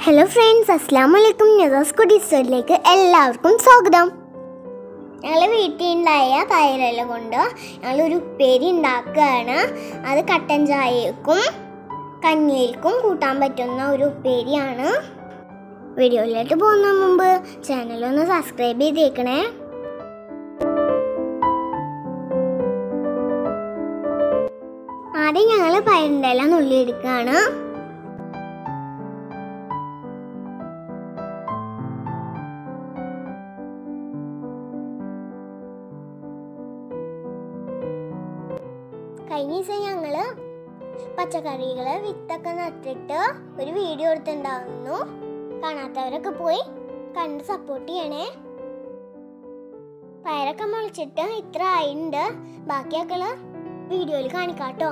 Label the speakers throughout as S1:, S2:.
S1: hello friends അസ്സാം വലൈക്കും നെസാസ് കുട്ടീസിലേക്ക് എല്ലാവർക്കും സ്വാഗതം ഞങ്ങൾ വീട്ടിൽ ഉണ്ടായ പയറില കൊണ്ട് ഞങ്ങളൊരു ഉപ്പേരി ഉണ്ടാക്കുകയാണ് അത് കട്ടൻ ചായക്കും കഞ്ഞിയിൽക്കും കൂട്ടാൻ പറ്റുന്ന ഒരു ഉപ്പേരിയാണ് വീഡിയോയിലോട്ട് പോകുന്ന മുമ്പ് ചാനലൊന്ന് സബ്സ്ക്രൈബ് ചെയ്തേക്കണേ ആദ്യം ഞങ്ങൾ പയറിൻ്റെ ഇല നുള്ളിയെടുക്കുകയാണ് കഴിഞ്ഞ ദിവസം ഞങ്ങള് പച്ചക്കറികള് വിത്തൊക്കെ നട്ടിട്ട് ഒരു വീഡിയോ എടുത്തിട്ടുണ്ടായിരുന്നു കാണാത്തവരൊക്കെ പോയി കണ്ട് സപ്പോർട്ട് ചെയ്യണേ പയറൊക്കെ മുളച്ചിട്ട് ഇത്ര ആയിണ്ട് ബാക്കിയൊക്കെ വീഡിയോയിൽ കാണിക്കാട്ടോ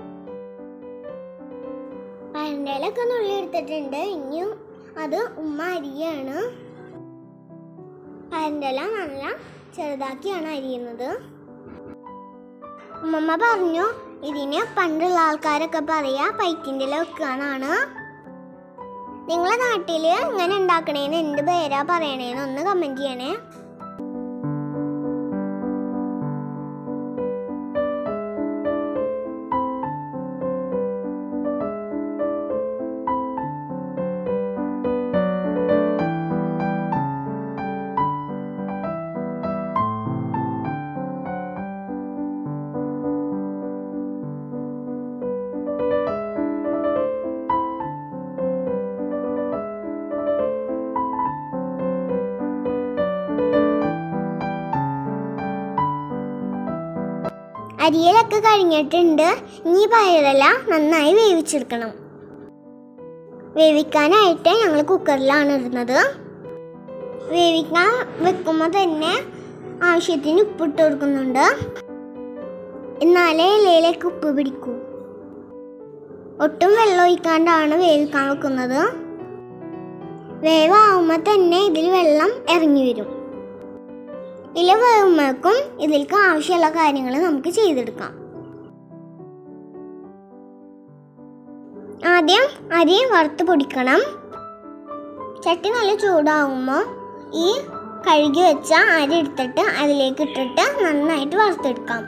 S1: പയറിൻ്റെ ഇലൊക്കെ നുള്ളി എടുത്തിട്ടുണ്ട് ഇനിയും അത് ഉമ്മ അരിയാണ് പയറിൻ്റെ ഇല നല്ല ചെറുതാക്കിയാണ് അരിയുന്നത് ഉമ്മമ്മ പറഞ്ഞു ഇതിന് പണ്ടുള്ള ആൾക്കാരൊക്കെ പറയാ പൈറ്റിൻ്റെ ഇല വെക്കാന്നാണ് നിങ്ങളെ നാട്ടില് ഇങ്ങനെ ഉണ്ടാക്കണേന്ന് എന്ത് പേരാ പറയണേന്ന് ഒന്ന് കമന്റ് ചെയ്യണേ അരിയലൊക്കെ കഴിഞ്ഞിട്ടുണ്ട് ഇനി പയറല നന്നായി വേവിച്ചെടുക്കണം വേവിക്കാനായിട്ട് ഞങ്ങൾ കുക്കറിലാണ് ഇടുന്നത് വേവിക്കാൻ വെക്കുമ്പോൾ തന്നെ ആവശ്യത്തിന് ഉപ്പിട്ട് കൊടുക്കുന്നുണ്ട് എന്നാലേ ഇലയിലേക്ക് ഉപ്പ് പിടിക്കൂ ഒട്ടും വെള്ളം ഒഴിക്കാണ്ടാണ് വേവിക്കാൻ വെക്കുന്നത് വേവാകുമ്പോൾ തന്നെ ഇതിൽ വെള്ളം ഇറങ്ങി വരും ഇല വേകുമ്പോഴേക്കും ഇതിലേക്ക് ആവശ്യമുള്ള കാര്യങ്ങൾ നമുക്ക് ചെയ്തെടുക്കാം ആദ്യം അരി വറുത്ത് പൊടിക്കണം ചട്ടി നല്ല ചൂടാകുമ്പോൾ ഈ കഴുകി വെച്ച അരി എടുത്തിട്ട് അതിലേക്ക് ഇട്ടിട്ട് നന്നായിട്ട് വറുത്തെടുക്കാം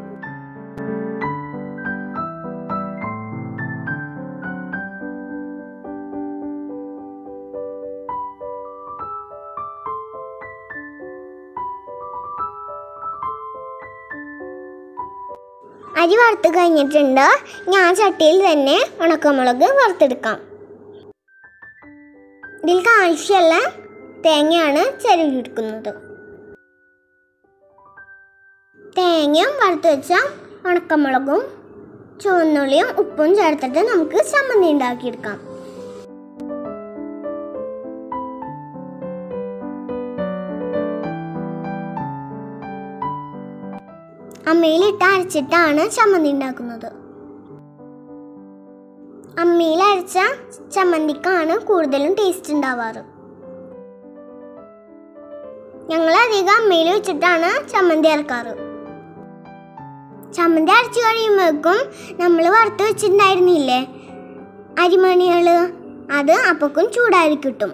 S1: അരി വറുത്ത് കഴിഞ്ഞിട്ടുണ്ട് ഞാൻ ചട്ടിയിൽ തന്നെ ഉണക്കമുളക് വറുത്തെടുക്കാം ഇതിലേക്ക് ആവശ്യമുള്ള തേങ്ങയാണ് ചിരവിയെടുക്കുന്നത് തേങ്ങയും വറുത്ത് വെച്ച ഉണക്കമുളകും ചുവന്നുള്ളിയും ഉപ്പും ചേർത്തിട്ട് നമുക്ക് ചമ്മന്തി ഉണ്ടാക്കിയെടുക്കാം അമ്മയിലിട്ട് അരച്ചിട്ടാണ് ചമ്മന്തി ഉണ്ടാക്കുന്നത് അമ്മയിൽ അരച്ച ചമ്മന്തിക്കാണ് കൂടുതലും ടേസ്റ്റ് ഉണ്ടാവാറ് ഞങ്ങൾ അധികം അമ്മയിൽ വെച്ചിട്ടാണ് ചമ്മന്തി അരക്കാറ് ചമ്മന്തി അരച്ചു കഴിയുമ്പോഴേക്കും നമ്മൾ വറുത്ത് വെച്ചിട്ടുണ്ടായിരുന്നില്ലേ അരിമണികൾ അത് അപ്പക്കും ചൂടായി കിട്ടും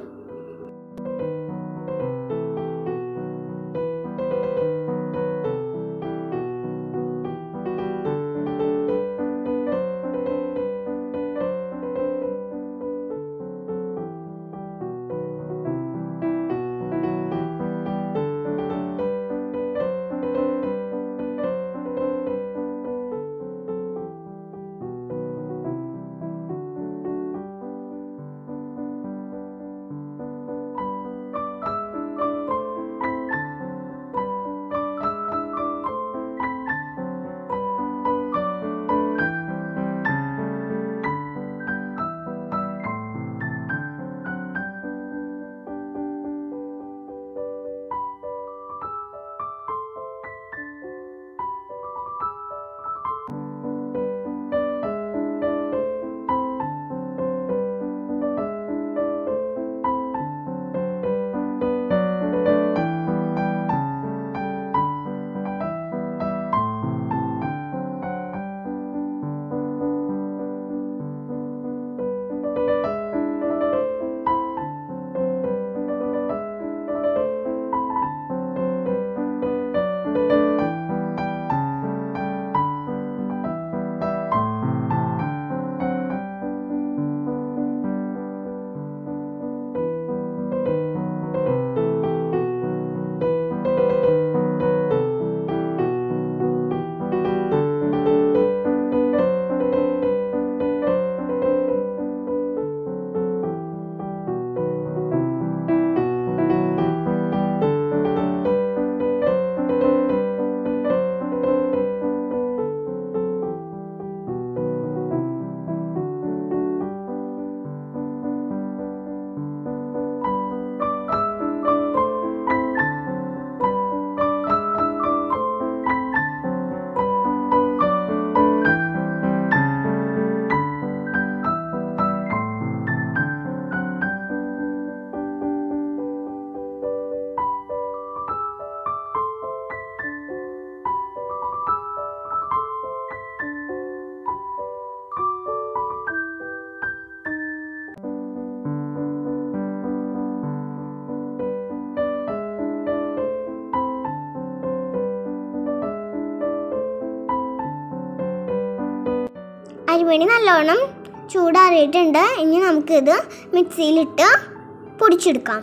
S1: അരിമണി നല്ലോണം ചൂടാറിയിട്ടുണ്ട് ഇനി നമുക്കിത് മിക്സിയിലിട്ട് പൊടിച്ചെടുക്കാം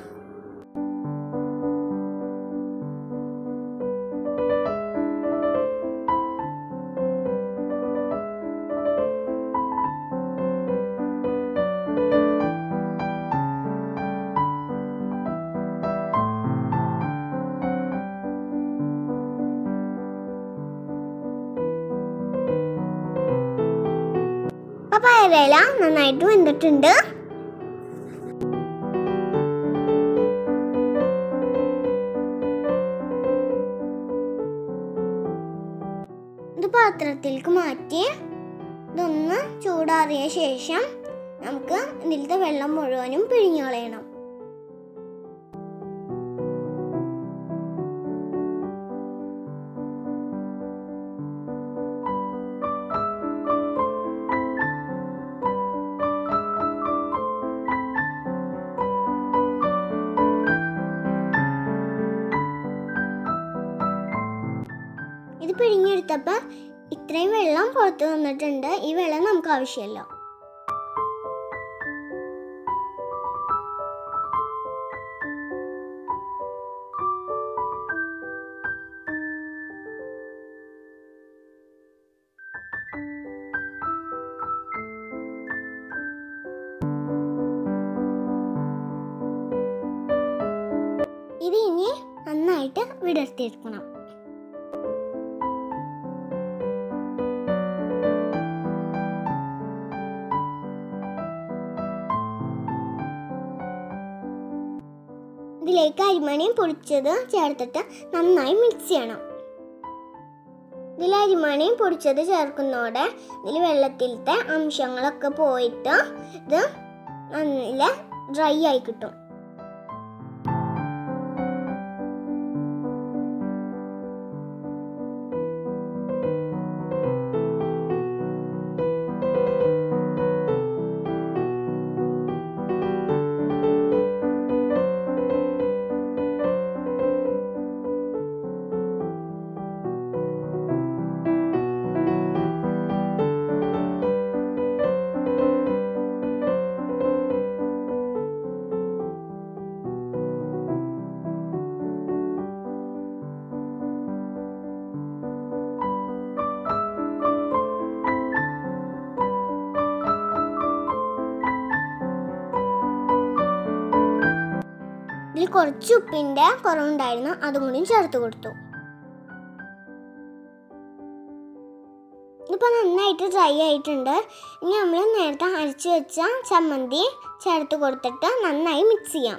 S1: അപ്പോൾ പയറില നന്നായിട്ട് വെന്തിട്ടുണ്ട് ഇത് പാത്രത്തിലേക്ക് മാറ്റി ഇതൊന്ന് ചൂടാറിയ ശേഷം നമുക്ക് ഇതിലത്തെ വെള്ളം മുഴുവനും പിഴിഞ്ഞു കളയണം ഇത് പിഴിഞ്ഞെടുത്തപ്പോൾ ഇത്രയും വെള്ളം പുറത്ത് വന്നിട്ടുണ്ട് ഈ വെള്ളം നമുക്ക് ആവശ്യമല്ല ഇത് ഇനി നന്നായിട്ട് വിടർത്തിയെടുക്കണം ഇതിലേക്ക് അരിമണിയും പൊടിച്ചത് ചേർത്തിട്ട് നന്നായി മിക്സ് ചെയ്യണം ഇതിൽ അരിമണിയും പൊടിച്ചത് ചേർക്കുന്നതോടെ ഇതിൽ വെള്ളത്തിലത്തെ അംശങ്ങളൊക്കെ പോയിട്ട് ഇത് നല്ല ഡ്രൈ ആയി കിട്ടും ഇതിൽ കുറച്ച് ഉപ്പിൻ്റെ കുറവുണ്ടായിരുന്നു അതും കൂടി ചേർത്ത് കൊടുത്തു ഇതിപ്പോൾ നന്നായിട്ട് ഡ്രൈ ആയിട്ടുണ്ട് ഇനി നമ്മൾ നേരത്തെ അരച്ച് വെച്ച ചമ്മന്തി ചേർത്ത് കൊടുത്തിട്ട് നന്നായി മിക്സ് ചെയ്യാം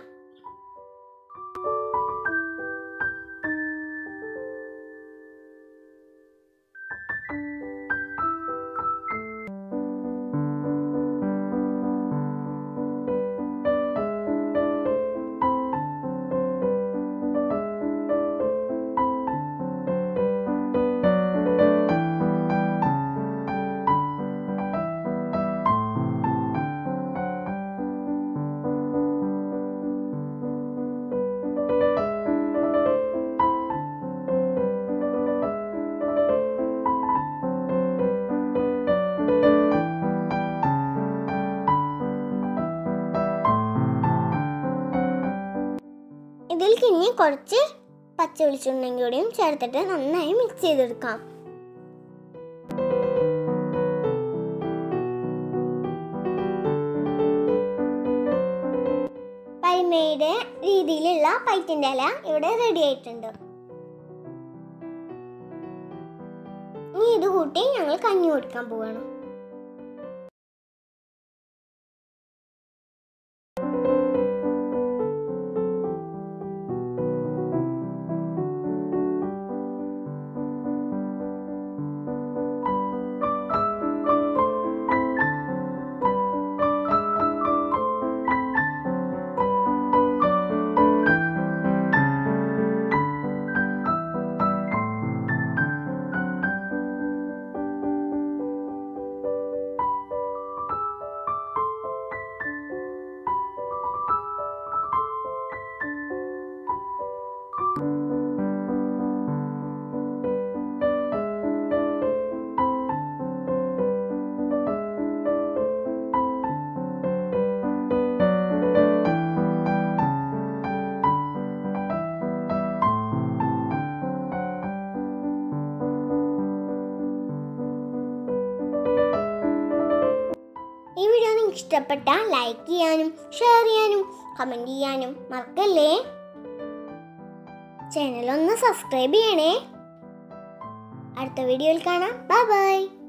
S1: ഇതിൽ ഇനി കുറച്ച് പച്ച വെളിച്ചെണ്ണയും കൂടിയും ചേർത്തിട്ട് നന്നായി മിക്സ് ചെയ്തെടുക്കാം പരിമയുടെ രീതിയിലുള്ള പൈറ്റിൻ്റെ ഇല ഇവിടെ റെഡി ആയിട്ടുണ്ട് ഇനി ഇത് കൂട്ടി ഞങ്ങൾ കഞ്ഞി കൊടുക്കാൻ പോവാണ് ഇഷ്ടപ്പെട്ടാൽ ലൈക്ക് ചെയ്യാനും ഷെയർ ചെയ്യാനും കമൻറ്റ് ചെയ്യാനും മറക്കല്ലേ ചാനൽ ഒന്ന് സബ്സ്ക്രൈബ് ചെയ്യണേ അടുത്ത വീഡിയോയിൽ കാണാം ബൈ ബൈ